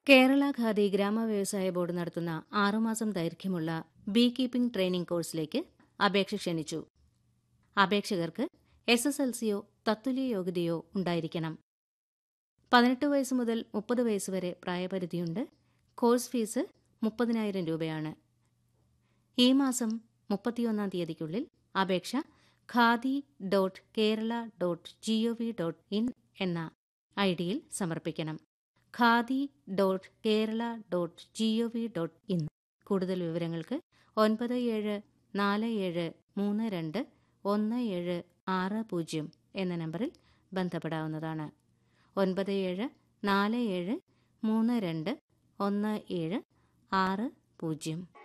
കേരള ഖാദി ഗ്രാമ വ്യവസായ ബോർഡ് നടത്തുന്ന ആറുമാസം ദൈർഘ്യമുള്ള ബീ കീപ്പിംഗ് ട്രെയിനിംഗ് കോഴ്സിലേക്ക് അപേക്ഷ ക്ഷണിച്ചു അപേക്ഷകർക്ക് എസ് എസ് എൽ സിയോ തത്തുല്യ യോഗ്യതയോ ഉണ്ടായിരിക്കണം പതിനെട്ട് വയസ്സ് മുതൽ മുപ്പത് വയസ്സ് വരെ പ്രായപരിധിയുണ്ട് കോഴ്സ് ഫീസ് മുപ്പതിനായിരം രൂപയാണ് ഈ മാസം മുപ്പത്തിയൊന്നാം തീയതിക്കുള്ളിൽ അപേക്ഷ Khadi dot Kerala dot G O V dot in എന്ന ഐ ഡിയിൽ സമർപ്പിക്കണം Khadi dot Kerala dot G O V dot in കൂടുതൽ വിവരങ്ങൾക്ക് ഒൻപത് ഏഴ് നാല് ഏഴ് മൂന്ന് രണ്ട് ഒന്ന് ഏഴ് ആറ് പൂജ്യം എന്ന നമ്പറിൽ ബന്ധപ്പെടാവുന്നതാണ് ഒൻപത് ഏഴ് നാല് ഏഴ് മൂന്ന് രണ്ട് ഒന്ന് ഏഴ് ആറ് പൂജ്യം